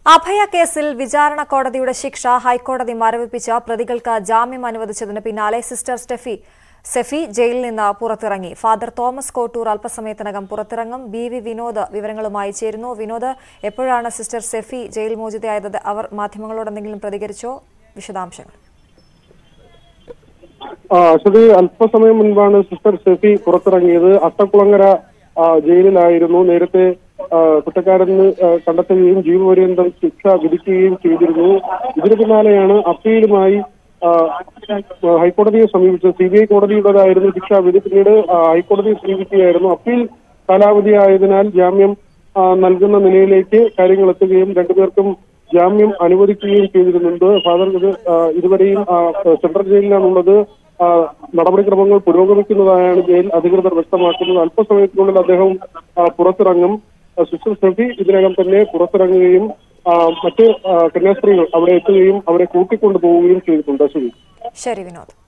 അഭയ കേസിൽ വിചാരണ കോടതിയുടെ ശിക്ഷ ഹൈക്കോടതി മരവിപ്പിച്ച പ്രതികൾക്ക് ജാമ്യം അനുവദിച്ചതിന് പിന്നാലെ സിസ്റ്റർ സ്റ്റെഫി സെഫി ജയിലിൽ നിന്ന് പുറത്തിറങ്ങി ഫാദർ തോമസ് കോട്ടൂർ അല്പസമയത്തിനകം പുറത്തിറങ്ങും ബി വി വിനോദ് വിവരങ്ങളുമായി ചേരുന്നു വിനോദ് എപ്പോഴാണ് സിസ്റ്റർ സെഫി ജയിൽ മോചിതയായത് അവർ മാധ്യമങ്ങളോട് എന്തെങ്കിലും പ്രതികരിച്ചോ വിശദാംശങ്ങൾ ആ, അശ്വതി അല്പസമയം മുൻപാണ് സിസ്റ്റർ ഷെഫി പുറത്തിറങ്ങിയത് അട്ടക്കുളങ്ങര ആ, ജയിലിലായിരുന്നു നേരത്തെ ആ, കുറ്റക്കാരെന്ന് ആ, കണ്ടെത്തുകയും ജീവപര്യന്തം ശിക്ഷ വിധിക്കുകയും ചെയ്തിരുന്നു ഇതിനു പിന്നാലെയാണ് അപ്പീലുമായി ആ, ഹൈക്കോടതിയെ സമീപിച്ചത് സി ബി ഐ കോടതിയുടേതായിരുന്നു ശിക്ഷാ വിധി പിന്നീട് ആ, ഹൈക്കോടതിയെ സമീപിക്കുകയായിരുന്നു അപ്പീൽ കാലാവധി ആയതിനാൽ ജാമ്യം ആ, നൽകുന്ന നിലയിലേക്ക് കാര്യങ്ങൾ എത്തുകയും രണ്ടുപേർക്കും ജാമ്യം അനുവദിക്കുകയും ചെയ്തിരുന്നുണ്ട് ഫാദർ ഇത് ആ, ഇതുവരെയും ആ, സെൻട്രൽ ജയിലിലാണുള്ളത് ആ, നടപടിക്രമങ്ങൾ പുരോഗമിക്കുന്നതായാണ് ജയിൽ അധികൃതർ വ്യക്തമാക്കുന്നത് അല്പസമയത്തിനുള്ളിൽ അദ്ദേഹം ആ, പുറത്തിറങ്ങും ആ, സിസ്റ്റർ ഷെഫി ഇതിനകം തന്നെ പുറത്തിറങ്ങുകയും ആ, മറ്റ് ആ, കന്യാസ്ത്രീകൾ അവിടെ എത്തുകയും അവരെ കൂട്ടിക്കൊണ്ടു പോവുകയും ചെയ്തിട്ടുണ്ട് അശ്വതി ശരി വിനോദ്